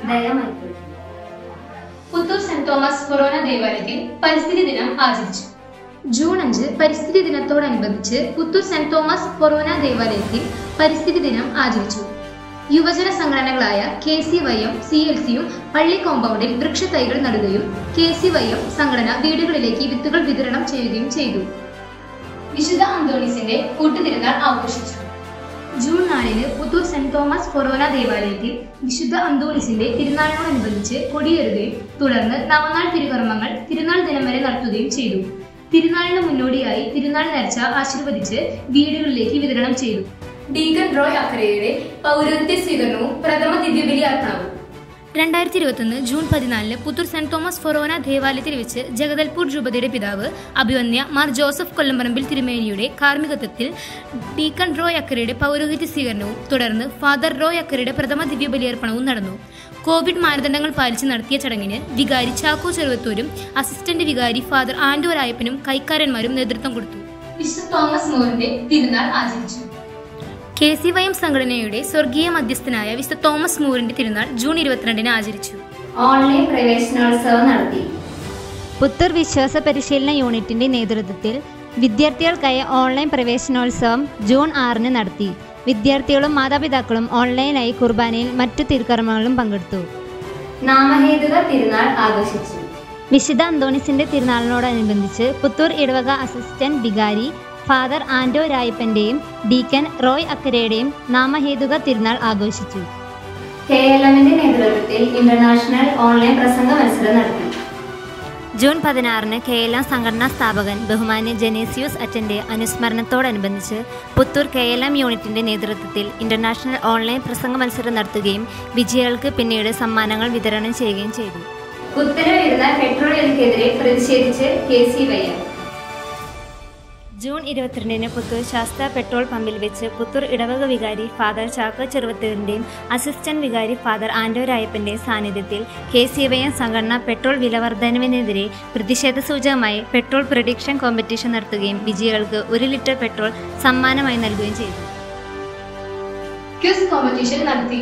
ദയമൈത്രി Puthur Saint Thomas കൊറോണ ദേവാലയത്തിൽ പരിസ്ഥിതി ദിനം ആചരിച്ചു ജൂൺ അഞ്ച് പരിസ്ഥിതി ദിനത്തോടനുബന്ധിച്ച് പുത്തൂർ സെന്റ് തോമസ് കൊറോണ ദേവാലയത്തിൽ പരിസ്ഥിതി ദിനം ആചരിച്ചു യുവജന സംഘടനകളായ K C Y M C L സിയും പള്ളി കോമ്പൗണ്ടിൽ വൃക്ഷത്തൈകൾ നടുകയും കെ സി വൈ എം സംഘടന വീടുകളിലേക്ക് വിത്തുകൾ വിതരണം ചെയ്യുകയും ചെയ്തു വിശുദ്ധ അന്തോണീസിന്റെ കൂട്ടുതിരുനാൾ ആഘോഷിച്ചു ജൂൺ നാലിന് പുത്തൂർ സെന്റ് തോമസ് കൊറോന ദേവാലയത്തിൽ വിശുദ്ധ അന്തോണിസിന്റെ തിരുനാളിനോടനുബന്ധിച്ച് കൊടിയേറുകയും തുടർന്ന് നവനാൾ തിരുകർമ്മങ്ങൾ തിരുനാൾ ദിനം വരെ നടത്തുകയും ചെയ്തു തിരുനാളിന് മുന്നോടിയായി തിരുനാൾ നേർച്ച ആശീർവദിച്ച് വീടുകളിലേക്ക് വിതരണം ചെയ്തു ഡീഗൻ റോയ് അക്കരയുടെ പൗരോഹിത്യ സ്വീകരണവും പ്രഥമ ദിവ്യബലി അർപ്പണവും രണ്ടായിരത്തി ഇരുപത്തൊന്ന് ജൂൺ പതിനാലിന് പുത്തൂർ സെന്റ് തോമസ് ഫൊറോന ദേവാലയത്തിൽ വെച്ച് ജഗദൽപൂർ രൂപതയുടെ പിതാവ് അഭിവന്യ മാർ ജോസഫ് കൊല്ലംപറമ്പിൽ തിരുമേനിയുടെ കാർമ്മികത്വത്തിൽ ഡീക്കൺ റോയ് അക്കരയുടെ പൗരോഹിത്യ സ്വീകരണവും തുടർന്ന് ഫാദർ റോയ് അക്കരയുടെ പ്രഥമ ദിവ്യബലിയർപ്പണവും നടന്നു കോവിഡ് മാനദണ്ഡങ്ങൾ പാലിച്ച് നടത്തിയ ചടങ്ങിന് വികാരി ചാക്കോ ചെറുവത്തൂരും അസിസ്റ്റന്റ് വികാരി ഫാദർ ആൻഡോ രായപ്പനും കൈക്കാരന്മാരും നേതൃത്വം കൊടുത്തു വിശുദ്ധ തോമസ് മോറിന്റെ തിരുനാൾ ആചരിച്ചു കെ സി വൈ എം സംഘടനയുടെ സ്വർഗീയ മധ്യസ്ഥനായ വിശുദ്ധ തോമസ് മൂറിന്റെ തിരുനാൾ ജൂൺ ഇരുപത്തിരണ്ടിന് ആചരിച്ചു ഓൺലൈൻ പ്രവേശനോത്സവം നടത്തി പുത്തൂർ വിശ്വാസ പരിശീലന യൂണിറ്റിന്റെ നേതൃത്വത്തിൽ വിദ്യാർത്ഥികൾക്കായി ഓൺലൈൻ പ്രവേശനോത്സവം ജൂൺ ആറിന് നടത്തി വിദ്യാർത്ഥികളും മാതാപിതാക്കളും ഓൺലൈനായി കുർബാനയിൽ മറ്റു തിരുക്കർമ്മങ്ങളിലും പങ്കെടുത്തു നാമഹേതുക തിരുനാൾ ആഘോഷിച്ചു വിശുദ്ധ അന്തോണിസിന്റെ തിരുനാളിനോടനുബന്ധിച്ച് പുത്തൂർ ഇടവക അസിസ്റ്റന്റ് വികാരി ഫാദർ ആൻഡോ രായപ്പന്റെയും ഡീക്കൻ റോയ് അക്കരയുടെയും നാമഹേതുക തിരുനാൾ ആഘോഷിച്ചു കെ എൽ എമ്മിന്റെ നേതൃത്വത്തിൽ ഇന്റർനാഷണൽ ഓൺലൈൻ പ്രസംഗ മത്സരം നടത്തി ജൂൺ പതിനാറിന് കെ എൽ എം സംഘടനാ സ്ഥാപകൻ ബഹുമാന്യ ജനേസിയൂസ് അറ്റന്റെ അനുസ്മരണത്തോടനുബന്ധിച്ച് പുത്തൂർ കെ എൽ എം യൂണിറ്റിന്റെ നേതൃത്വത്തിൽ ഇന്റർനാഷണൽ ഓൺലൈൻ പ്രസംഗ മത്സരം നടത്തുകയും വിജയികൾക്ക് പിന്നീട് സമ്മാനങ്ങൾ വിതരണം ചെയ്യുകയും ചെയ്തു കുത്തനെ വരുന്ന പെട്രോൾ വിലക്കെതിരെ പ്രതിഷേധിച്ച് K C Y M June ഇരുപത്തിരണ്ടിന് പുത്തൂർ ശാസ്ത്ര പെട്രോൾ പമ്പിൽ വെച്ച് പുത്തൂർ ഇടവക വികാരി ഫാദർ ചാക്കോ ചെറുവത്തൂരിൻ്റെയും അസിസ്റ്റന്റ് വികാരി ഫാദർ ആൻഡോ രായപ്പൻ്റെയും സാന്നിധ്യത്തിൽ കെ സി വൈ എം സംഘടന പെട്രോൾ വിലവർദ്ധനവിനെതിരെ പ്രതിഷേധ സൂചകമായി പെട്രോൾ പ്രഡിക്ഷൻ കോമ്പറ്റീഷൻ നടത്തുകയും വിജയികൾക്ക് ഒരു ലിറ്റർ പെട്രോൾ സമ്മാനമായി നൽകുകയും ചെയ്തു ക്വിസ് കോമ്പറ്റീഷൻ നടത്തി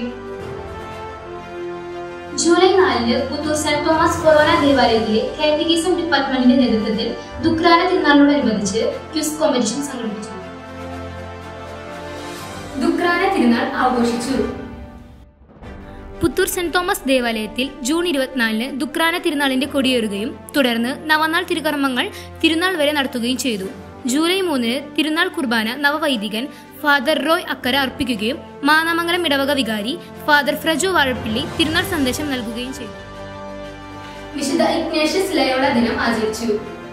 ജൂലൈ നാലിന് പുത്തൂർ സെന്റ് തോമസ് കൊറോണ ദേവാലയത്തിലെ കാറ്റഗിസം ഡിപ്പാർട്ട്മെന്റിന്റെ നേതൃത്വത്തിൽ ദുഃഖ്രാന തിരുനാളിനോടനുബന്ധിച്ച് ക്വിസ് കോമ്പറ്റീഷൻ സംഘടിപ്പിച്ചു ദുഃഖ്രാന തിരുനാൾ ആഘോഷിച്ചു പുത്തൂർ സെന്റ് തോമസ് ദേവാലയത്തിൽ ജൂൺ ഇരുപത്തിനാലിന് ദുഃഖ്രാന തിരുനാളിന്റെ കൊടിയേറുകയും തുടർന്ന് നവനാൾ തിരുകർമ്മങ്ങൾ തിരുനാൾ വരെ നടത്തുകയും ചെയ്തു ജൂലൈ മൂന്നിന് തിരുനാൾ കുർബാന നവവൈദികൻ ഫാദർ റോയ് അക്കര അർപ്പിക്കുകയും മാനാമംഗലം ഇടവക വികാരി ഫാദർ ഫ്രജോ വാഴപ്പിള്ളി തിരുനാൾ സന്ദേശം നൽകുകയും ചെയ്തു വിശുദ്ധ ഇഗ്നേഷ്യസ് ലയോള ദിനം ആചരിച്ചു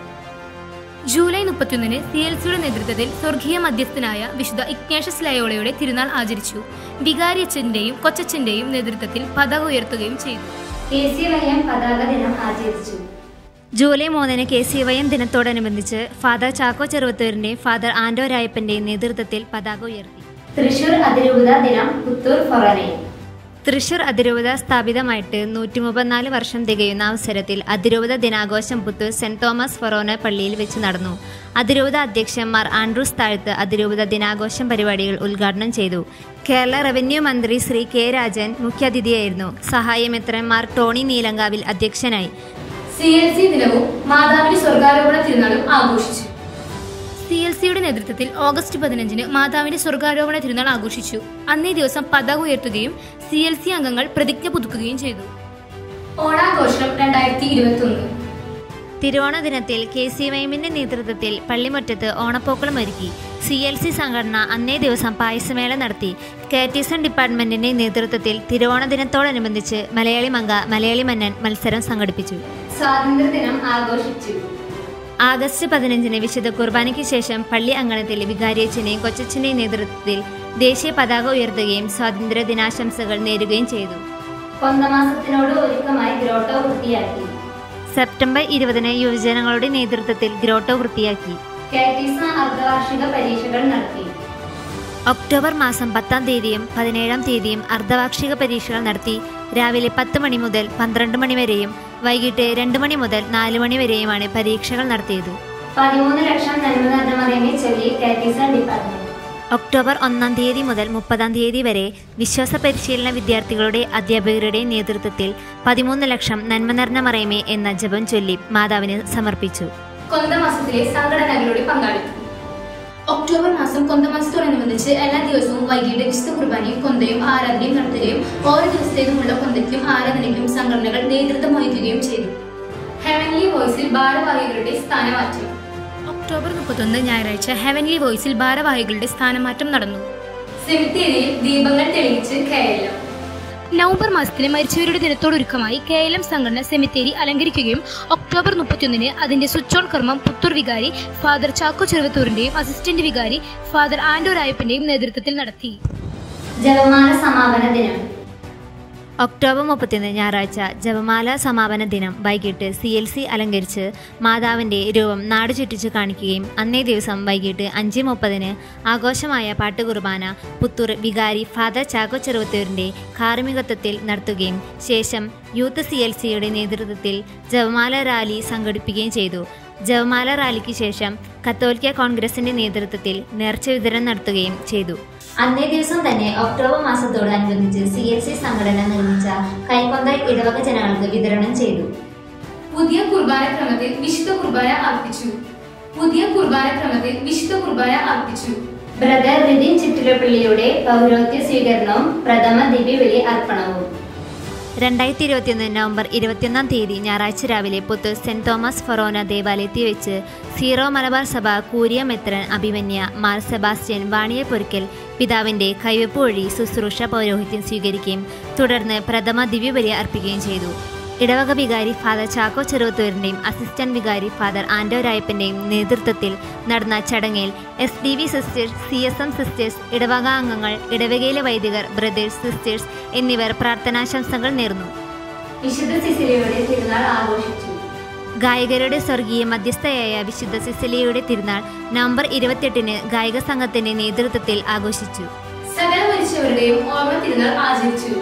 ജൂലൈ മുപ്പത്തിയൊന്നിന് സി എൽ സിയുടെ നേതൃത്വത്തിൽ സ്വർഗീയ മധ്യസ്ഥനായ വിശുദ്ധ ഇഗ്നേഷ്യസ് ലയോളയുടെ തിരുനാൾ ആചരിച്ചു വികാരി അച്ഛന്റെയും കൊച്ചച്ഛന്റെയും നേതൃത്വത്തിൽ പതാക ഉയർത്തുകയും ചെയ്തു കെ സി വൈ എം പതാക ദിനം ആചരിച്ചു ജൂലൈ മൂന്നിന് കെ സി വൈ എം ദിനത്തോടനുബന്ധിച്ച് ഫാദർ ചാക്കോ ചെറുവത്തൂരിൻ്റെയും ഫാദർ ആൻഡോ രായപ്പൻ്റെയും നേതൃത്വത്തിൽ പതാക ഉയർത്തി തൃശൂർ അതിരൂപത ദിനം പുത്തൂർ ഫൊറനയിൽ തൃശൂർ അതിരൂപത സ്ഥാപിതമായിട്ട് നൂറ്റി മുപ്പത്തിനാല് വർഷം തികയുന്ന അവസരത്തിൽ അതിരൂപത ദിനാഘോഷം പുത്തൂർ സെന്റ് തോമസ് ഫൊറോന പള്ളിയിൽ വെച്ച് നടന്നു അതിരൂപത അധ്യക്ഷൻ മാർ ആൻഡ്രൂസ് താഴ്ത്ത് അതിരൂപത ദിനാഘോഷം പരിപാടികൾ ഉദ്ഘാടനം ചെയ്തു കേരള റവന്യൂ മന്ത്രി ശ്രീ കെ രാജൻ മുഖ്യാതിഥിയായിരുന്നു സഹായമിത്രൻ മാർ ടോണി നീലങ്കാവിൽ അധ്യക്ഷനായി സി എൽ സി ദിനവും മാതാവിന്റെ സ്വർഗാരോപണ തിരുനാളും ആഘോഷിച്ചു സി എൽ സിയുടെ നേതൃത്വത്തിൽ ഓഗസ്റ്റ് പതിനഞ്ചിന് മാതാവിന്റെ സ്വർഗാരോപണ തിരുനാൾ ആഘോഷിച്ചു അന്നേ ദിവസം പതാക ഉയർത്തുകയും സി എൽ സി അംഗങ്ങൾ പ്രതിജ്ഞ പുതുക്കുകയും ചെയ്തു ഓണാഘോഷം രണ്ടായിരത്തി ഇരുപത്തി ഒന്ന് തിരുവോണ ദിനത്തിൽ കെ സി വൈമിന്റെ നേതൃത്വത്തിൽ പള്ളിമുറ്റത്ത് ഓണപ്പോക്കളം ഒരുക്കി സി എൽ സി സംഘടന അന്നേ ദിവസം പായസമേള നടത്തി കാറ്റീസൺ ഡിപ്പാർട്ട്മെന്റിന്റെ നേതൃത്വത്തിൽ തിരുവോണ ദിനത്തോടനുബന്ധിച്ച് മലയാളി മങ്ക മലയാളി മന്നൻ മത്സരം സംഘടിപ്പിച്ചു സ്വാതന്ത്ര്യദിനം ആഘോഷിച്ചു ആഗസ്റ്റ് പതിനഞ്ചിന് വിശുദ്ധ കുർബാനയ്ക്ക് ശേഷം പള്ളി അങ്കണത്തിൽ വികാരിയച്ഛൻ്റെയും കൊച്ചച്ഛൻ്റെയും നേതൃത്വത്തിൽ ദേശീയ പതാക ഉയർത്തുകയും സ്വാതന്ത്ര്യ ദിനാശംസകൾ നേരുകയും ചെയ്തു കൊന്തമാസത്തിനോട് ഒരുക്കമായി ഗ്രോട്ടോ വൃത്തിയാക്കി സെപ്റ്റംബർ ഇരുപതിന് യുവജനങ്ങളുടെ നേതൃത്വത്തിൽ ഗ്രോട്ടോ വൃത്തിയാക്കി കാറ്റീസ അർദ്ധവാർഷിക പരീക്ഷകൾ നടത്തി ഒക്ടോബർ മാസം പത്താം തീയതിയും പതിനേഴാം തീയതിയും അർദ്ധവാർഷിക പരീക്ഷകൾ നടത്തി രാവിലെ പത്ത് മണി മുതൽ പന്ത്രണ്ട് മണി വരെയും വൈകിട്ട് രണ്ട് മണി മുതൽ നാല് മണി വരെയുമാണ് പരീക്ഷകൾ നടത്തിയത് പതിമൂന്ന് ലക്ഷം നന്മ നിറഞ്ഞ മറിയമെ ചൊല്ലി കാറ്റീസ ഡിപ്പാർട്ട്മെന്റ് ഒക്ടോബർ ഒന്നാം തീയതി മുതൽ മുപ്പതാം തീയതി വരെ വിശ്വാസ പരിശീലന വിദ്യാർത്ഥികളുടെ അധ്യാപകരുടെ നേതൃത്വത്തിൽ പതിമൂന്ന് ലക്ഷം നന്മ നിറഞ്ഞ മറയമേ എന്ന ജപം ചൊല്ലി മാതാവിന് സമർപ്പിച്ചു കൊന്തമാസത്തിലെ സംഘടനകളുടെ പങ്കാളിത്തം ഒക്ടോബർ മാസം കൊന്തമാസത്തോടനുബന്ധിച്ച് എല്ലാ ദിവസവും വൈകിട്ട് വിശുദ്ധ കുർബാനയും കൊന്തയും ആരാധനയും നടത്തുകയും ഓരോ ദിവസത്തേക്കുമുള്ള കൊന്തയ്ക്കും ആരാധനയ്ക്കും സംഘടനകൾ നേതൃത്വം വഹിക്കുകയും ചെയ്തു ഹെവൻലി വോയിസിൽ ഭാരവാഹികളുടെ സ്ഥാനമാറ്റം ഒക്ടോബർ മുപ്പത്തൊന്ന് ഞായറാഴ്ച ഹെവൻലി വോയിസിൽ ഭാരവാഹികളുടെ സ്ഥാനമാറ്റം നടന്നു സെമിത്തേരിയിൽ ദീപങ്ങൾ തെളിയിച്ച് കേരളം നവംബർ മാസത്തിലെ മരിച്ചവരുടെ ദിനത്തോടൊരുക്കമായി കെ എൽ എം സംഘടന സെമിത്തേരി അലങ്കരിക്കുകയും ഒക്ടോബർ മുപ്പത്തിയൊന്നിന് അതിന്റെ സ്വിച്ച് ഓൺ കർമ്മം പുത്തൂർ വികാരി ഫാദർ ചാക്കോ ചെറുവത്തൂരിന്റെയും അസിസ്റ്റന്റ് വികാരി ഫാദർ ആൻഡോ രായപ്പന്റെയും നേതൃത്വത്തിൽ നടത്തി ജപമാല സമാപന ദിനം ഒക്ടോബർ മുപ്പത്തിയൊന്ന് ഞായറാഴ്ച ജപമാല സമാപന ദിനം വൈകിട്ട് സി എൽ സി അലങ്കരിച്ച് മാതാവിൻ്റെ രൂപം നാട് ചുറ്റിച്ച് കാണിക്കുകയും അന്നേ ദിവസം വൈകിട്ട് അഞ്ച് മുപ്പതിന് ആഘോഷമായ പാട്ടുകുർബാന പുത്തൂർ വികാരി ഫാദർ ചാക്കോ ചെറുവത്തൂരിൻ്റെ കാർമ്മികത്വത്തിൽ നടത്തുകയും ശേഷം യൂത്ത് സി എൽ സിയുടെ നേതൃത്വത്തിൽ ജപമാല റാലി സംഘടിപ്പിക്കുകയും ചെയ്തു ജപമാല റാലിക്ക് ശേഷം കത്തോലിക്ക കോൺഗ്രസിന്റെ നേതൃത്വത്തിൽ നേർച്ച വിതരണം നടത്തുകയും ചെയ്തു അന്നേ ദിവസം തന്നെ ഒക്ടോബർ മാസത്തോടനുബന്ധിച്ച് സി എൽ സി സംഘടന നിർമ്മിച്ച കൈക്കൊണ്ട ഇടവക ജനങ്ങൾക്ക് വിതരണം ചെയ്തു പുതിയ കുർബാന ക്രമത്തിൽ വിശുദ്ധ കുർബാന അർപ്പിച്ചു പുതിയ കുർബാന ക്രമത്തിൽ വിശുദ്ധ കുർബാന അർപ്പിച്ചു ബ്രദർ റിതിൻ ചിറ്റിലപ്പള്ളിയുടെ പൗരോത്യ സ്വീകരണവും പ്രഥമ ദിവ്യബലി അർപ്പണവും രണ്ടായിരത്തി ഇരുപത്തിയൊന്ന് നവംബർ ഇരുപത്തിയൊന്നാം തീയതി ഞായറാഴ്ച രാവിലെ പുത്തൂർ സെന്റ് തോമസ് ഫൊറോന ദേവാലയത്തിൽ വെച്ച് സീറോ മലബാർ സഭ കൂരിയ മെത്രൻ അഭിമന്യ മാർ സെബാസ്റ്റ്യൻ വാണിയപ്പൊരിക്കൽ പിതാവിന്റെ കൈവെപ്പ് വഴി ശുശ്രൂഷ പൗരോഹിത്യം സ്വീകരിക്കുകയും തുടർന്ന് പ്രഥമ ദിവ്യബലി അർപ്പിക്കുകയും ചെയ്തു ഇടവക വികാരി ഫാദർ ചാക്കോ ചെറുവത്തൂരിൻ്റെയും അസിസ്റ്റന്റ് വികാരി ഫാദർ ആൻഡോ രായപ്പൻ്റെയും നേതൃത്വത്തിൽ നടന്ന ചടങ്ങിൽ S D V sisters C S M sisters ഇടവക അംഗങ്ങൾ ഇടവകയിലെ വൈദികർ ബ്രദേഴ്സ് സിസ്റ്റേഴ്സ് എന്നിവർ പ്രാർത്ഥനാശംസകൾ നേർന്നു വിശുദ്ധ സിസിലിയുടെ തിരുനാൾ ആഘോഷിച്ചു ഗായകരുടെ സ്വർഗീയ മധ്യസ്ഥയായ വിശുദ്ധ സിസിലിയുടെ തിരുനാൾ നവംബർ ഇരുപത്തിയെട്ടിന് ഗായക സംഘത്തിന്റെ നേതൃത്വത്തിൽ ആഘോഷിച്ചു സകല മരിച്ചവരുടെയും ഓർമ്മ തിരുനാൾ ആചരിച്ചു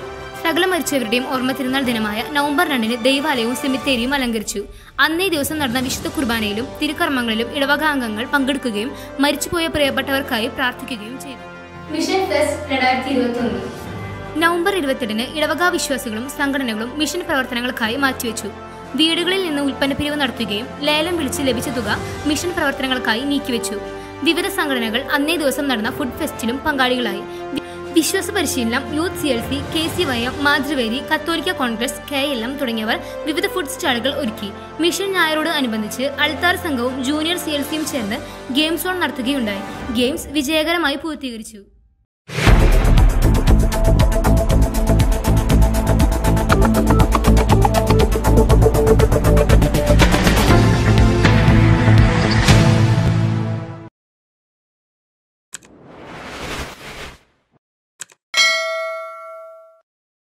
സകല മരിച്ചവരുടെയും ഓർമ്മ തിരുനാൾ ദിനമായ നവംബർ രണ്ടിന് ദൈവാലയവും സെമിത്തേരിയും അലങ്കരിച്ചു അന്നേ ദിവസം നടന്ന വിശുദ്ധ കുർബാനയിലും തിരുക്കർമ്മങ്ങളിലും ഇടവകാംഗങ്ങൾ പങ്കെടുക്കുകയും മരിച്ചുപോയ പ്രിയപ്പെട്ടവർക്കായി പ്രാർത്ഥിക്കുകയും ചെയ്തു മിഷൻ ഫെസ്റ്റ് രണ്ടായിരത്തി ഇരുപത്തി ഒന്ന് നവംബർ ഇരുപത്തെട്ടിന് ഇടവക വിശ്വാസികളും സംഘടനകളും മിഷൻ പ്രവർത്തനങ്ങൾക്കായി മാറ്റിവെച്ചു വീടുകളിൽ നിന്ന് ഉൽപ്പന്ന പിരിവ് നടത്തുകയും ലേലം വിളിച്ച് ലഭിച്ച തുക മിഷൻ പ്രവർത്തനങ്ങൾക്കായി നീക്കിവെച്ചു വിവിധ സംഘടനകൾ അന്നേ ദിവസം നടന്ന ഫുഡ് ഫെസ്റ്റിലും പങ്കാളികളായി വി- വിശ്വാസ പരിശീലനം youth C L C K C Y M മാതൃവേദി കത്തോലിക്ക കോൺഗ്രസ് കെ എൽ എം തുടങ്ങിയവർ വിവിധ ഫുഡ് സ്റ്റാളുകൾ ഒരുക്കി മിഷൻ ഞായറോട് അനുബന്ധിച്ച് അൾത്താർ സംഘവും ജൂനിയർ സി എൽ സിയും ചേർന്ന് ഗെയിം സോൺ നടത്തുകയുണ്ടായി ഗെയിംസ് വിജയകരമായി പൂർത്തീകരിച്ചു